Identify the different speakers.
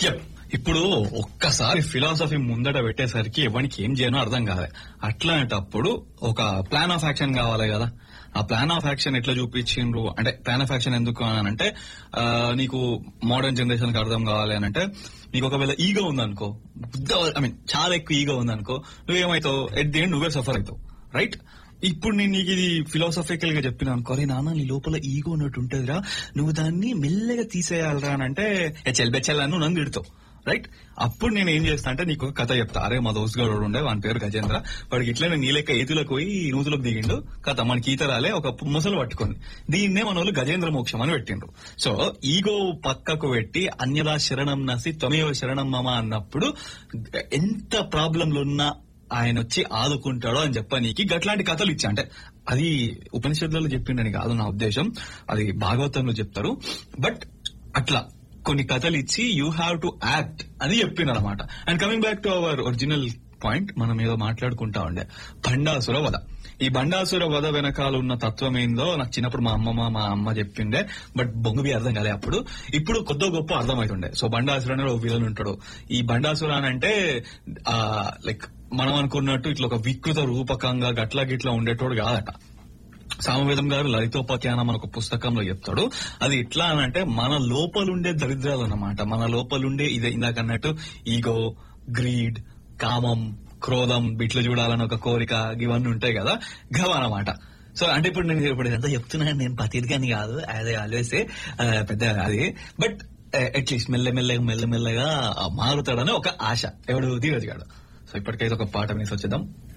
Speaker 1: Yep. ఇప్పుడు ఒక్కసారి philosophy ముందట పెట్టేసరికి ఎవరికి ఏం చేయనో అర్థం కాలే అట్లాంటప్పుడు ఒక ప్లాన్ ఆఫ్ యాక్షన్ కావాలి కదా ఆ ప్లాన్ ఆఫ్ యాక్షన్ ఎట్లా చూపించిండ్రు అంటే ప్లాన్ ఆఫ్ యాక్షన్ ఎందుకు అని అంటే ఆ, నీకు మోడర్న్ జనరేషన్ కి అర్థం కావాలి అని అంటే నీకు ఒకవేళ ఈగో ఉందనుకో ఐ మీన్ చాలా ఎక్కువ ఈగో ఉందనుకో నువ్వేమవుతావు ఎట్ ది ఎండ్ నువ్వే సఫర్ అవుతావు రైట్ ఇప్పుడు నేను నీకు ఇది ఫిలాసఫికల్ గా చెప్పిన అనుకో అరే నాన్న నీ లోపల ఈగో ఉన్నట్టు ఉంటుందిరా నువ్వు దాన్ని మెల్లగా తీసేయాలరా అని అంటే చెల్బెచ్చాలని నువ్వు నన్ను తిడతావు రైట్ అప్పుడు నేను ఏం చేస్తా అంటే నీకు ఒక కథ చెప్తా అరే మా దోస్త్ గారు ఉండే వాని పేరు గజేంద్ర వాడికి ఇట్లనే నీ లెక్క ఈతులకు పోయి నూతులకు దిగిండు కథ మనకి ఈత రాలే ఒక ముసలు పట్టుకుంది దీన్నే మన వాళ్ళు గజేంద్ర మోక్షం అని పెట్టిండ్రు సో ఈగో పక్కకు పెట్టి అన్యదా శరణం నసి త్వమేవ శరణం మమ అన్నప్పుడు ఎంత ప్రాబ్లంలు ఉన్నా ఆయన వచ్చి ఆదుకుంటాడో అని చెప్పనీకి గట్లాంటి కథలు ఇచ్చా అంటే అది ఉపనిషత్తులలో చెప్పిండని కాదు నా ఉద్దేశం అది భాగవతంలో చెప్తారు బట్ అట్లా కొన్ని కథలు ఇచ్చి యూ హ్యావ్ టు యాక్ట్ అని చెప్పిండు అనమాట and coming back to our original point మనం ఏదో మాట్లాడుకుంటా ఉండే బండాసుర వధ ఈ బండాసుర వధ వెనకాల ఉన్న తత్వం ఏందో నాకు చిన్నప్పుడు మా అమ్మమ్మ మా అమ్మ చెప్పిండే బట్ బొంగుబి అర్థం కాలే అప్పుడు ఇప్పుడు కొద్ది గొప్ప అర్థమవుతుండే సో బండాసుర అనేది ఒక విలన్ ఉంటాడు ఈ బండాసుర అని అంటే ఆ లైక్ మనం అనుకున్నట్టు ఇట్లా ఒక వికృత రూపకంగా గట్ల గిట్లా ఉండేటోడు కాదట సామవేదం గారు లలితోపాఖ్యానం అని ఒక పుస్తకంలో చెప్తాడు అది ఎట్లా అని అంటే మన లోపలుండే దరిద్రాలు అన్నమాట మన లోపలుండే ఇదే ఇందాక అన్నట్టు ఈగో గ్రీడ్ కామం క్రోధం బిట్లు చూడాలని ఒక కోరిక ఇవన్నీ ఉంటాయి కదా గవన్నమాట సో అంటే ఇప్పుడు నేను ఇప్పుడు ఇదంతా చెప్తున్నాను నేను పతిదిగాని కాదు అదే ఆల్వేస్ పెద్ద అది బట్ అట్లీస్ట్ మెల్లమెల్లగా మెల్లమెల్లగా మారుతాడని ఒక ఆశ ఎవడు ధీరజ్ గాడు సో ఇప్పటికైతే ఒక పాట వినేసి వచ్చేద్దాం